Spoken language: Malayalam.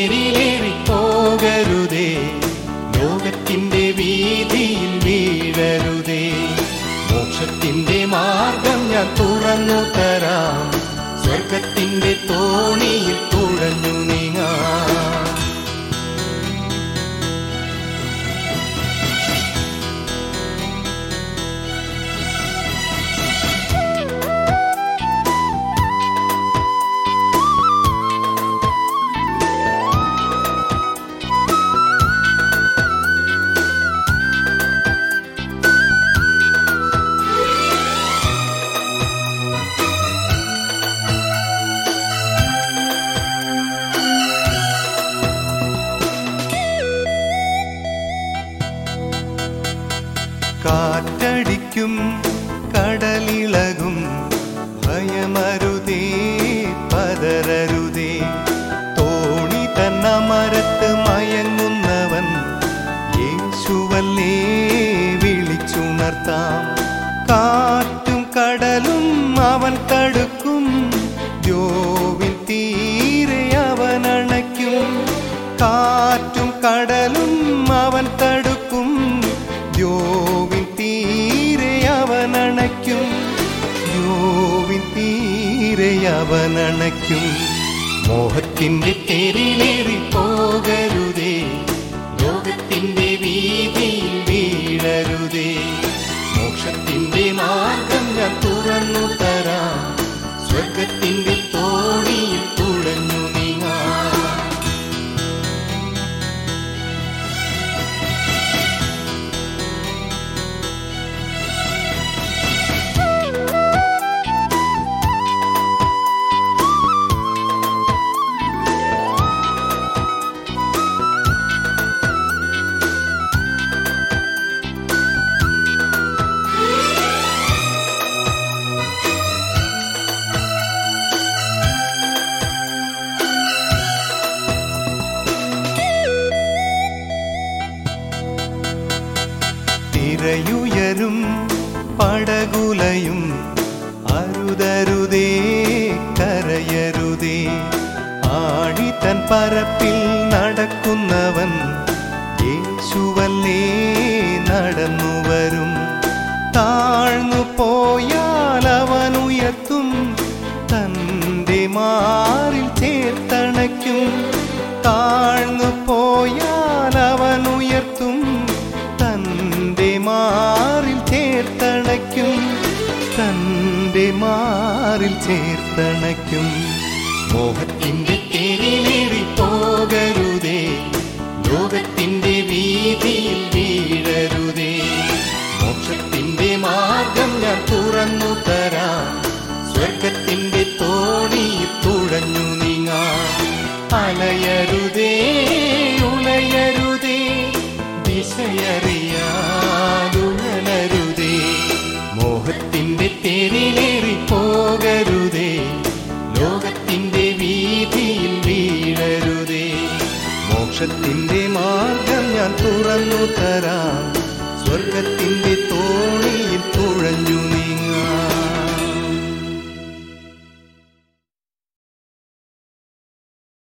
തേരിലേറി പോകരുതേ ലോകത്തിന്റെ വീതിയിൽ വീഴരുതേ മോക്ഷത്തിന്റെ മാർഗം ഞാൻ തുറന്നു തരാം സ്വർഗത്തിന്റെ തോണിയിൽ തുഴഞ്ഞു നീങ്ങാം കാറ്റടിക്കും കടലിളകും ഭയമരുതേ പതരരുതേ തോണി തന്ന മരത്ത് മയങ്ങുന്നവൻ യേശുവല്ലേ വിളിച്ചുണർത്താം കാറ്റും കടലും അവൻ തടുക്കും ദ്യോവിൻ തീരെ അവൻ അണയ്ക്കും കാറ്റും കടലും അവൻ തടുക്കും ദ്യോവിൻ തീരെ അവൻ അണയ്ക്കും ദ്യോവിൻ തീരെ അവൻ അണയ്ക്കും മോഹത്തിന്റെ തെരിലേറി പോകരുതേ ലോകത്തിന്റെ വീതിയിൽ വീഴരുതേ മോക്ഷത്തിന്റെ മാർഗം ഞാൻ തുറന്നു തരാം സ്വർഗത്തിന്റെ തോണിയിൽ തുഴഞ്ഞു നീങ്ങാം തിരയുയരും പടകുലയും അരുതരുതേ കരയരുതേ ആഴി തൻ പരപ്പിൽ നടക്കുന്നവൻ യേശുവല്ലേ നടന്നു വരും താഴ്ന്നു പോയാൽ അവൻ ഉയർത്തും തൻ്റെ മാറിൽ ചേർത്തണയ്ക്കും താഴ്ന്നു പോയാൽ അവൻ ഉയർത്തും തൻ്റെ മാറിൽ ചേർത്തണയ്ക്കും തൻ്റെ മാറിൽ ചേർത്തണയ്ക്കും മോഹത്തിന്റെ തെരിലേറി പോകരുതേ ലോകത്തിന്റെ വീതിയിൽ വീഴരുതേ മോക്ഷത്തിന്റെ മാർഗം ഞാൻ തുറന്നു തരാം സ്വർഗത്തിന്റെ തോണിയിൽ തുഴഞ്ഞു നീങ്ങാം അലയരുതേ ഉലയരുതേ ദിശയറിയാതുണരുതേ മോഹത്തിന്റെ തെരിലേറി പോകരുതേ ലോകത്തിന്റെ വീതിയിൽ വീഴരുതേ മോക്ഷത്തിന്റെ മാർഗം ഞാൻ തുറന്നു തരാം സ്വർഗത്തിന്റെ